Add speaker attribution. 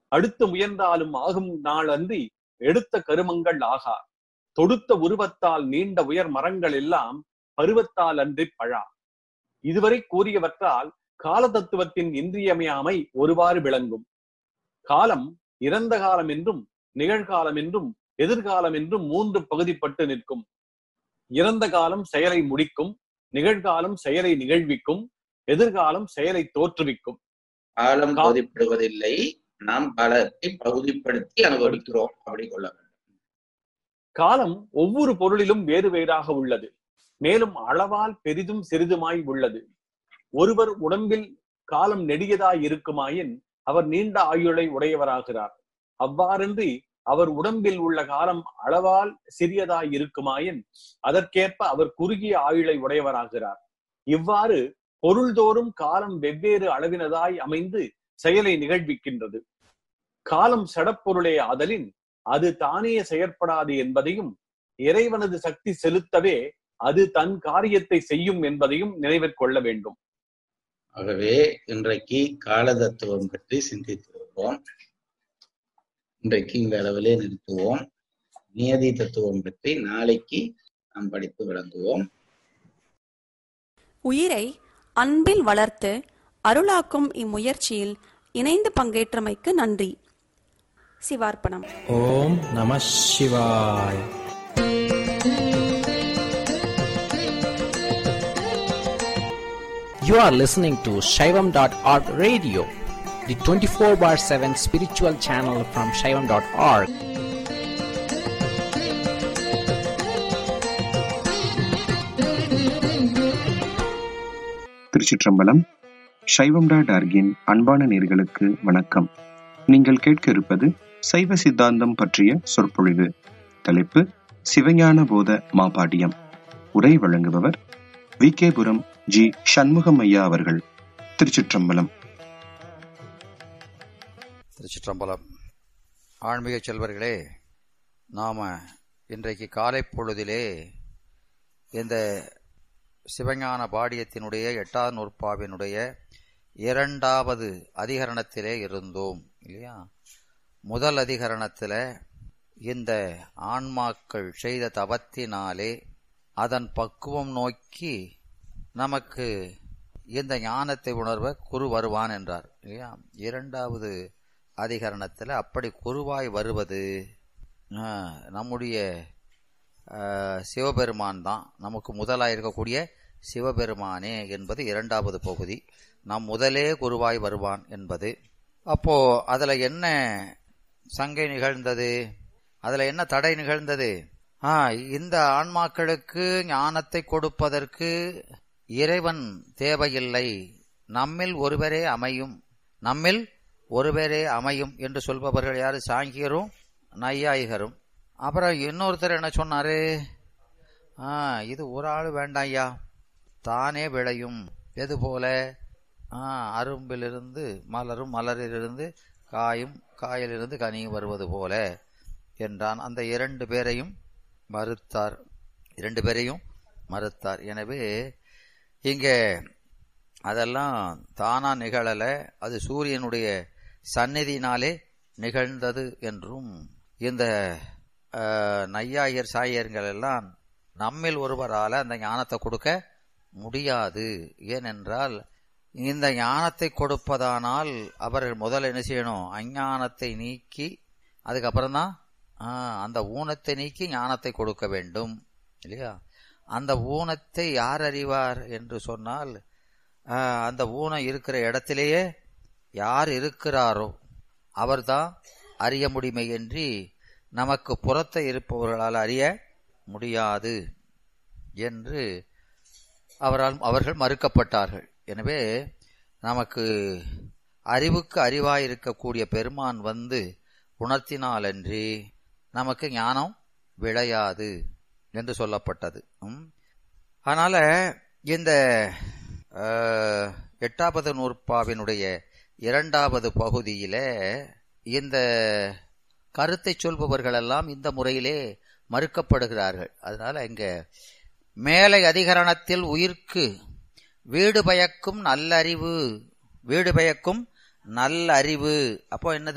Speaker 1: அடுத்து முயன்றாலும் ஆகும் நாள் அன்றி எடுத்த கருமங்கள் ஆகா தொடுத்த உருவத்தால் நீண்ட உயர் மரங்கள் எல்லாம் பருவத்தால் அன்றி பழா இதுவரை கூறியவற்றால் கால தத்துவத்தின் இன்றியமையாமை ஒருவாறு விளங்கும் காலம் இறந்த காலம் என்றும் நிகழ்காலம் என்றும் எதிர்காலம் என்றும் மூன்று பகுதிப்பட்டு நிற்கும் இறந்த காலம் செயலை முடிக்கும் நிகழ்காலம் செயலை நிகழ்விக்கும் எதிர்காலம் செயலை தோற்றுவிக்கும்
Speaker 2: காலம்
Speaker 1: கா-
Speaker 2: பகுதிப்படுவதில்லை நாம் காலத்தை பகுதிப்படுத்தி அனுபவிக்கிறோம் அப்படி கொள்ள வேண்டும்
Speaker 1: காலம் ஒவ்வொரு பொருளிலும் வேறு வேறாக உள்ளது மேலும் அளவால் பெரிதும் சிறிதுமாய் உள்ளது ஒருவர் உடம்பில் காலம் நெடியதாய் இருக்குமாயின் அவர் நீண்ட ஆயுளை உடையவராகிறார் அவ்வாறின்றி அவர் உடம்பில் உள்ள காலம் அளவால் சிறியதாய் இருக்குமாயின் அதற்கேற்ப அவர் குறுகிய ஆயுளை உடையவராகிறார் இவ்வாறு பொருள்தோறும் காலம் வெவ்வேறு அளவினதாய் அமைந்து செயலை நிகழ்விக்கின்றது காலம் சடப்பொருளே ஆதலின் அது தானே செயற்படாது என்பதையும் இறைவனது சக்தி செலுத்தவே அது தன் காரியத்தை செய்யும் என்பதையும் நினைவிற் கொள்ள வேண்டும்
Speaker 2: ஆகவே இன்றைக்கு கால தத்துவம் பற்றி சிந்தித்திருக்கிறோம் இன்றைக்கு இந்த அளவிலே நிறுத்துவோம் நியதி தத்துவம் பற்றி நாளைக்கு நாம் படித்து விளங்குவோம்
Speaker 3: உயிரை அன்பில் வளர்த்து அருளாக்கும் இம்முயற்சியில் இணைந்து பங்கேற்றமைக்கு நன்றி சிவார்ப்பணம்
Speaker 4: ஓம் நம சிவாய் You are listening to Shaivam.org radio, the 24 bar 7 spiritual channel from Shaivam.org.
Speaker 5: திருச்சிற்றம்பலம் சைவம் டாட் ஆர்கின் அன்பான நேர்களுக்கு வணக்கம் நீங்கள் கேட்க இருப்பது சைவ சித்தாந்தம் பற்றிய சொற்பொழிவு தலைப்பு சிவஞான போத மாபாடியம் உரை வழங்குபவர் வி கேபுரம் ஜி சண்முகம் ஐயா அவர்கள் திருச்சிற்றம்பலம்
Speaker 6: திருச்சிற்றம்பலம் ஆன்மீக செல்வர்களே நாம இன்றைக்கு காலை பொழுதிலே இந்த சிவஞான பாடியத்தினுடைய எட்டாவது நூற்பாவினுடைய இரண்டாவது அதிகரணத்திலே இருந்தோம் இல்லையா முதல் அதிகரணத்தில் இந்த ஆன்மாக்கள் செய்த தவத்தினாலே அதன் பக்குவம் நோக்கி நமக்கு இந்த ஞானத்தை உணர்வ குரு வருவான் என்றார் இல்லையா இரண்டாவது அதிகரணத்தில் அப்படி குருவாய் வருவது ஆ, நம்முடைய ஆ, சிவபெருமான் தான் நமக்கு முதலாக இருக்கக்கூடிய சிவபெருமானே என்பது இரண்டாவது பகுதி நாம் முதலே குருவாய் வருவான் என்பது அப்போ அதுல என்ன சங்கை நிகழ்ந்தது அதுல என்ன தடை நிகழ்ந்தது ஆ இந்த ஆன்மாக்களுக்கு ஞானத்தை கொடுப்பதற்கு இறைவன் தேவையில்லை நம்மில் ஒருவரே அமையும் நம்மில் ஒருவரே அமையும் என்று சொல்பவர்கள் யாரு சாங்கியரும் நையாயிகரும் அப்புறம் இன்னொருத்தர் என்ன சொன்னாரு ஆ இது ஒரு ஆள் வேண்டாம் ஐயா தானே விளையும் எது போல ஆ அரும்பிலிருந்து மலரும் மலரிலிருந்து காயும் காயிலிருந்து கனியும் வருவது போல என்றான் அந்த இரண்டு பேரையும் மறுத்தார் இரண்டு பேரையும் மறுத்தார் எனவே இங்கே அதெல்லாம் தானா நிகழல அது சூரியனுடைய சந்நிதியினாலே நிகழ்ந்தது என்றும் இந்த அஹ், நையாயர் சாயர்கள் எல்லாம் நம்மில் ஒருவரால அந்த ஞானத்தை கொடுக்க முடியாது ஏனென்றால் இந்த ஞானத்தை கொடுப்பதானால் அவர்கள் முதல்ல என்ன செய்யணும் அஞ்ஞானத்தை நீக்கி அதுக்கப்புறம் தான் அந்த ஊனத்தை நீக்கி ஞானத்தை கொடுக்க வேண்டும் இல்லையா அந்த ஊனத்தை யார் அறிவார் என்று சொன்னால் ஆ, அந்த ஊனம் இருக்கிற இடத்திலேயே யார் இருக்கிறாரோ அவர்தான் அறிய முடியுமையின்றி நமக்கு புறத்தை இருப்பவர்களால் அறிய முடியாது என்று அவரால் அவர்கள் மறுக்கப்பட்டார்கள் எனவே நமக்கு அறிவுக்கு அறிவாய் இருக்கக்கூடிய பெருமான் வந்து உணர்த்தினாலன்றி நமக்கு ஞானம் விளையாது என்று சொல்லப்பட்டது ம். அதனால இந்த அஹ், எட்டாவது நூற்பாவினுடைய இரண்டாவது பகுதியில இந்த கருத்தை சொல்பவர்கள் எல்லாம் இந்த முறையிலே மறுக்கப்படுகிறார்கள் அதனால இங்க மேலை அதிகரணத்தில் உயிர்க்கு வீடு பயக்கும் நல்லறிவு வீடு பயக்கும் நல்லறிவு அப்போ என்னது